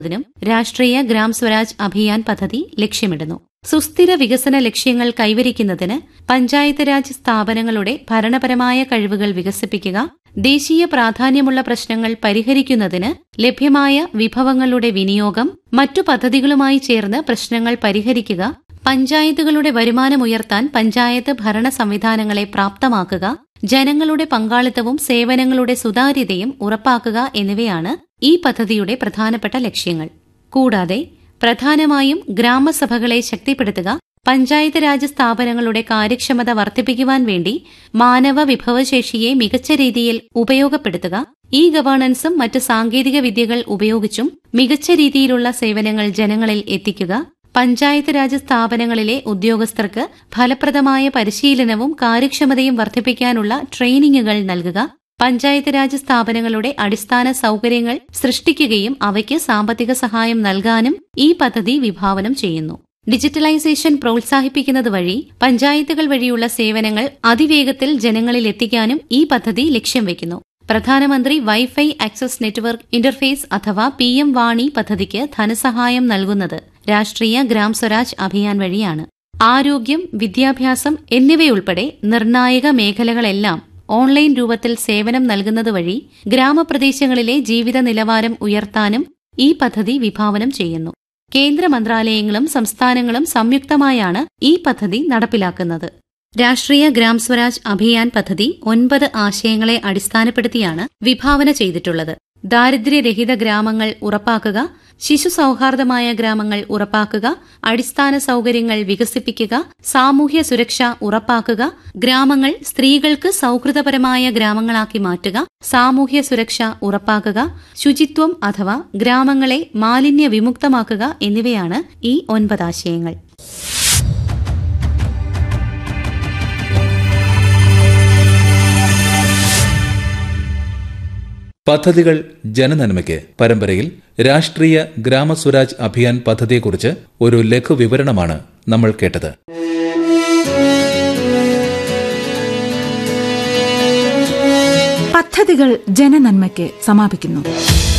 ും രാഷ്ട്രീയ ഗ്രാം സ്വരാജ് അഭിയാൻ പദ്ധതി ലക്ഷ്യമിടുന്നു സുസ്ഥിര വികസന ലക്ഷ്യങ്ങൾ കൈവരിക്കുന്നതിന് പഞ്ചായത്ത് രാജ് സ്ഥാപനങ്ങളുടെ ഭരണപരമായ കഴിവുകൾ വികസിപ്പിക്കുക ദേശീയ പ്രാധാന്യമുള്ള പ്രശ്നങ്ങൾ പരിഹരിക്കുന്നതിന് ലഭ്യമായ വിഭവങ്ങളുടെ വിനിയോഗം മറ്റു പദ്ധതികളുമായി ചേർന്ന് പ്രശ്നങ്ങൾ പരിഹരിക്കുക പഞ്ചായത്തുകളുടെ വരുമാനമുയർത്താൻ പഞ്ചായത്ത് ഭരണ സംവിധാനങ്ങളെ പ്രാപ്തമാക്കുക ജനങ്ങളുടെ പങ്കാളിത്തവും സേവനങ്ങളുടെ സുതാര്യതയും ഉറപ്പാക്കുക എന്നിവയാണ് ഈ പദ്ധതിയുടെ പ്രധാനപ്പെട്ട ലക്ഷ്യങ്ങൾ കൂടാതെ പ്രധാനമായും ഗ്രാമസഭകളെ ശക്തിപ്പെടുത്തുക പഞ്ചായത്ത് രാജ് സ്ഥാപനങ്ങളുടെ കാര്യക്ഷമത വർദ്ധിപ്പിക്കുവാൻ വേണ്ടി മാനവ വിഭവശേഷിയെ മികച്ച രീതിയിൽ ഉപയോഗപ്പെടുത്തുക ഇ ഗവേണൻസും മറ്റ് സാങ്കേതിക വിദ്യകൾ ഉപയോഗിച്ചും മികച്ച രീതിയിലുള്ള സേവനങ്ങൾ ജനങ്ങളിൽ എത്തിക്കുക പഞ്ചായത്ത് രാജ് സ്ഥാപനങ്ങളിലെ ഉദ്യോഗസ്ഥർക്ക് ഫലപ്രദമായ പരിശീലനവും കാര്യക്ഷമതയും വർദ്ധിപ്പിക്കാനുള്ള ട്രെയിനിങ്ങുകൾ നൽകുക പഞ്ചായത്ത് രാജ് സ്ഥാപനങ്ങളുടെ അടിസ്ഥാന സൌകര്യങ്ങൾ സൃഷ്ടിക്കുകയും അവയ്ക്ക് സാമ്പത്തിക സഹായം നൽകാനും ഈ പദ്ധതി വിഭാവനം ചെയ്യുന്നു ഡിജിറ്റലൈസേഷൻ പ്രോത്സാഹിപ്പിക്കുന്നത് വഴി പഞ്ചായത്തുകൾ വഴിയുള്ള സേവനങ്ങൾ അതിവേഗത്തിൽ ജനങ്ങളിൽ എത്തിക്കാനും ഈ പദ്ധതി ലക്ഷ്യം വയ്ക്കുന്നു പ്രധാനമന്ത്രി വൈഫൈ ആക്സസ് നെറ്റ്വർക്ക് ഇന്റർഫേസ് അഥവാ പി എം വാണി പദ്ധതിക്ക് ധനസഹായം നൽകുന്നത് രാഷ്ട്രീയ ഗ്രാം സ്വരാജ് അഭിയാൻ വഴിയാണ് ആരോഗ്യം വിദ്യാഭ്യാസം എന്നിവയുൾപ്പെടെ നിർണായക മേഖലകളെല്ലാം ഓൺലൈൻ രൂപത്തിൽ സേവനം നൽകുന്നത് വഴി ഗ്രാമപ്രദേശങ്ങളിലെ ജീവിത നിലവാരം ഉയർത്താനും ഈ പദ്ധതി വിഭാവനം ചെയ്യുന്നു കേന്ദ്ര മന്ത്രാലയങ്ങളും സംസ്ഥാനങ്ങളും സംയുക്തമായാണ് ഈ പദ്ധതി നടപ്പിലാക്കുന്നത് രാഷ്ട്രീയ ഗ്രാം സ്വരാജ് അഭിയാൻ പദ്ധതി ഒൻപത് ആശയങ്ങളെ അടിസ്ഥാനപ്പെടുത്തിയാണ് വിഭാവന ചെയ്തിട്ടുള്ളത് ദാരിദ്ര്യരഹിത ഗ്രാമങ്ങൾ ഉറപ്പാക്കുക ശിശു സൌഹാർദ്ദമായ ഗ്രാമങ്ങൾ ഉറപ്പാക്കുക അടിസ്ഥാന സൌകര്യങ്ങൾ വികസിപ്പിക്കുക സാമൂഹ്യ സുരക്ഷ ഉറപ്പാക്കുക ഗ്രാമങ്ങൾ സ്ത്രീകൾക്ക് സൌഹൃദപരമായ ഗ്രാമങ്ങളാക്കി മാറ്റുക സാമൂഹ്യ സുരക്ഷ ഉറപ്പാക്കുക ശുചിത്വം അഥവാ ഗ്രാമങ്ങളെ മാലിന്യ വിമുക്തമാക്കുക എന്നിവയാണ് ഈ ഒൻപതാശയങ്ങൾ പദ്ധതികൾ ജനനന്മയ്ക്ക് പരമ്പരയിൽ രാഷ്ട്രീയ ഗ്രാമസ്വരാജ് അഭിയാൻ പദ്ധതിയെക്കുറിച്ച് ഒരു ലഘുവിവരണമാണ് നമ്മൾ കേട്ടത് പദ്ധതികൾ ജനനന്മയ്ക്ക് സമാപിക്കുന്നു